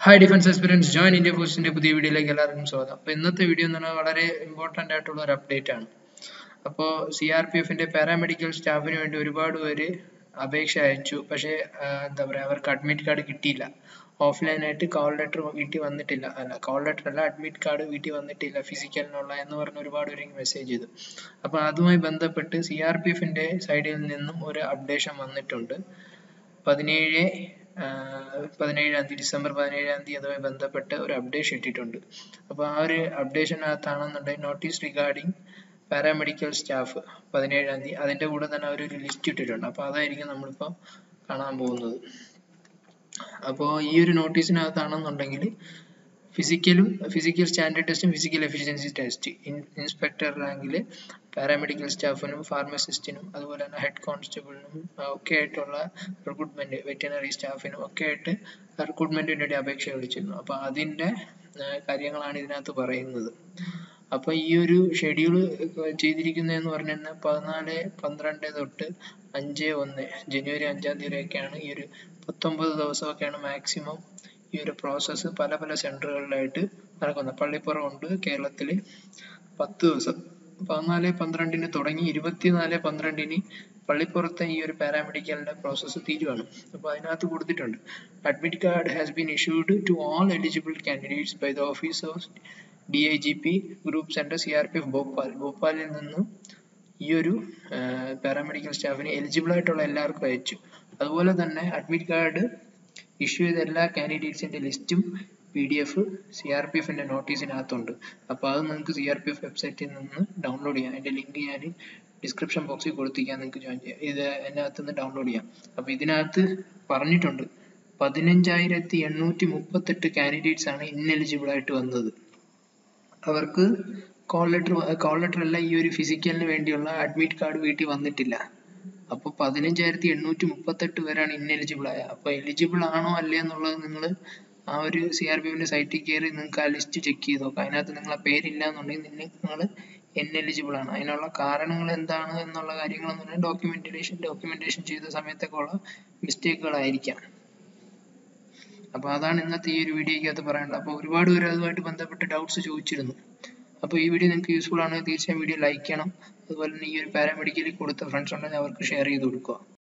hi defence experience join India ഫോഴ്സിന്റെ പുതിയ വീഡിയോയിലേക്ക് എല്ലാവർക്കും സ്വാഗതം അപ്പോൾ ഇന്നത്തെ വീഡിയോ എന്ന് പറഞ്ഞാൽ വളരെ ഇമ്പോർട്ടൻ്റ് ആയിട്ടുള്ള ഒരു അപ്ഡേറ്റ് ആണ് അപ്പോൾ സി ആർ പി എഫിന്റെ പാരാമെഡിക്കൽ സ്റ്റാഫിന് വേണ്ടി ഒരുപാട് പേര് അപേക്ഷ അയച്ചു പക്ഷേ എന്താ പറയുക അവർക്ക് അഡ്മിറ്റ് കാർഡ് കിട്ടിയില്ല ഓഫ്ലൈനായിട്ട് കോൾ ലെറ്റർ വീട്ടിൽ വന്നിട്ടില്ല അല്ല കോൾ ലെറ്റർ അല്ല അഡ്മിറ്റ് കാർഡ് വീട്ടിൽ വന്നിട്ടില്ല ഫിസിക്കലിനുള്ള എന്ന് പറഞ്ഞ് ഒരുപാട് പേര് മെസ്സേജ് ചെയ്തു അപ്പോൾ അതുമായി ബന്ധപ്പെട്ട് സി ആർ പി എഫിന്റെ സൈഡിൽ നിന്നും ഒരു അപ്ഡേഷൻ വന്നിട്ടുണ്ട് പതിനേഴ് പതിനേഴാം തീയതി ഡിസംബർ പതിനേഴാം തീയതി അതുമായി ബന്ധപ്പെട്ട് ഒരു അപ്ഡേഷൻ ഇട്ടിട്ടുണ്ട് അപ്പോൾ ആ ഒരു അപ്ഡേഷനകത്താണെന്നുണ്ടെങ്കിൽ നോട്ടീസ് റിഗാർഡിംഗ് പാരാമെഡിക്കൽ സ്റ്റാഫ് പതിനേഴാം തീയതി അതിൻ്റെ കൂടെ തന്നെ അവരൊരു ലിസ്റ്റ് ഇട്ടിട്ടുണ്ട് അപ്പോൾ അതായിരിക്കും നമ്മളിപ്പോൾ കാണാൻ പോകുന്നത് അപ്പോൾ ഈ ഒരു നോട്ടീസിനകത്താണെന്നുണ്ടെങ്കിൽ ഫിസിക്കലും ഫിസിക്കൽ സ്റ്റാൻഡേർഡ് ടെസ്റ്റും ഫിസിക്കൽ എഫിഷ്യൻസി ടെസ്റ്റ് ഇൻസ്പെക്ടർ റാങ്കിൽ പാരാമെഡിക്കൽ സ്റ്റാഫിനും ഫാർമസിസ്റ്റിനും അതുപോലെ തന്നെ ഹെഡ് കോൺസ്റ്റബിളിനും ഒക്കെ ആയിട്ടുള്ള റിക്രൂട്ട്മെന്റ് വെറ്റിനറി സ്റ്റാഫിനും ഒക്കെ ആയിട്ട് റിക്രൂട്ട്മെന്റിന് വേണ്ടി അപേക്ഷ വിളിച്ചിരുന്നു അപ്പോൾ അതിൻ്റെ കാര്യങ്ങളാണ് ഇതിനകത്ത് പറയുന്നത് അപ്പോൾ ഈ ഒരു ഷെഡ്യൂൾ ചെയ്തിരിക്കുന്നതെന്ന് പറഞ്ഞു കഴിഞ്ഞാൽ പതിനാല് പന്ത്രണ്ട് തൊട്ട് അഞ്ച് ഒന്ന് ജനുവരി അഞ്ചാം തീയതി വരെയൊക്കെയാണ് ഈ ഒരു പത്തൊമ്പത് ദിവസമൊക്കെയാണ് മാക്സിമം ഈ ഒരു പ്രോസസ്സ് പല പല സെന്ററുകളിലായിട്ട് നടക്കുന്നത് പള്ളിപ്പുറം ഉണ്ട് കേരളത്തിൽ പത്ത് ദിവസം പതിനാല് പന്ത്രണ്ടിന് തുടങ്ങി ഇരുപത്തിനാല് പന്ത്രണ്ടിന് പള്ളിപ്പുറത്തെ ഈ ഒരു പാരാമെഡിക്കലിന്റെ പ്രോസസ്സ് തീരുവാണ് അപ്പോൾ അതിനകത്ത് കൊടുത്തിട്ടുണ്ട് admit card has been issued to all eligible candidates by the office of D I G P group centre C R P F Bhopal ഭോപ്പാലിൽ നിന്നും ഈ ഒരു പാരാമെഡിക്കൽ സ്റ്റാഫിന് എലിജിബിൾ ആയിട്ടുള്ള എല്ലാവർക്കും അയച്ചു അതുപോലെ തന്നെ അഡ്മിറ്റ് കാർഡ് ഇഷ്യൂ ചെയ്ത എല്ലാ കാൻഡിഡേറ്റ്സിന്റെ ലിസ്റ്റും P D F C R P എഫിന്റെ നോട്ടീസിനകത്തുണ്ട് അപ്പോൾ അത് നിങ്ങൾക്ക് സി ആർ പി എഫ് വെബ്സൈറ്റിൽ നിന്ന് ഡൗൺലോഡ് ചെയ്യാം അതിന്റെ ലിങ്ക് ഞാൻ ഡിസ്ക്രിപ്ഷൻ ബോക്സിൽ കൊടുത്തിരിക്കാം നിങ്ങൾക്ക് ജോയിൻ ചെയ്യാം ഇത് അതിനകത്ത് നിന്ന് ഡൗൺലോഡ് ചെയ്യാം അപ്പോൾ ഇതിനകത്ത് പറഞ്ഞിട്ടുണ്ട് പതിനഞ്ചായിരത്തി എണ്ണൂറ്റി മുപ്പത്തെട്ട് കാൻഡിഡേറ്റ്സ് ആണ് ഇന്നെലിജിബിൾ ആയിട്ട് വന്നത് അവർക്ക് കോൾ ലെറ്റർ കോൾ ലെറ്റർ അല്ല ഈ ഒരു ഫിസിക്കലിന് വേണ്ടിയുള്ള അഡ്മിറ്റ് കാർഡ് വീട്ടിൽ വന്നിട്ടില്ല അപ്പോൾ പതിനഞ്ചായിരത്തി എണ്ണൂറ്റി മുപ്പത്തെട്ട് പേരാണ് ഇന്നെലിജിബിൾ ആയ അപ്പോൾ എലിജിബിൾ ആണോ അല്ലേ എന്നുള്ളത് നിങ്ങൾ ആ ഒരു സി ആർ പി എഫിന്റെ സൈറ്റിൽ കയറി നിങ്ങൾക്ക് ആ ലിസ്റ്റ് ചെക്ക് ചെയ്ത് നോക്കാം അതിനകത്ത് നിങ്ങളെ പേരില്ല എന്നുണ്ടെങ്കിൽ നിങ്ങൾ എലിജിബിൾ ആണ് അതിനുള്ള കാരണങ്ങൾ എന്താണ് എന്നുള്ള കാര്യങ്ങളെന്ന് പറഞ്ഞാൽ ഡോക്യുമെന്റേഷൻ ഡോക്യുമെന്റേഷൻ ചെയ്ത സമയത്തൊക്കെ ഉള്ള മിസ്റ്റേക്കുകളായിരിക്കാം അപ്പോൾ അതാണ് ഇന്നത്തെ ഈ ഒരു വീഡിയോയ്ക്കകത്ത് പറയേണ്ടത് അപ്പോൾ ഒരുപാട് പേര് അതുമായിട്ട് ബന്ധപ്പെട്ട് ഡൗട്ട്സ് ചോദിച്ചിരുന്നു അപ്പോൾ ഈ വീഡിയോ നിങ്ങൾക്ക് യൂസ്ഫുൾ ആണെങ്കിൽ തീർച്ചയായും വീഡിയോ ലൈക്ക് ചെയ്യണം അതുപോലെ തന്നെ ഈ ഒരു പാരാമെഡിക്കലിൽ കൊടുത്ത ഫ്രണ്ട്സ് ഉണ്ടെങ്കിൽ അവർക്ക് ഷെയർ ചെയ്ത് കൊടുക്കുക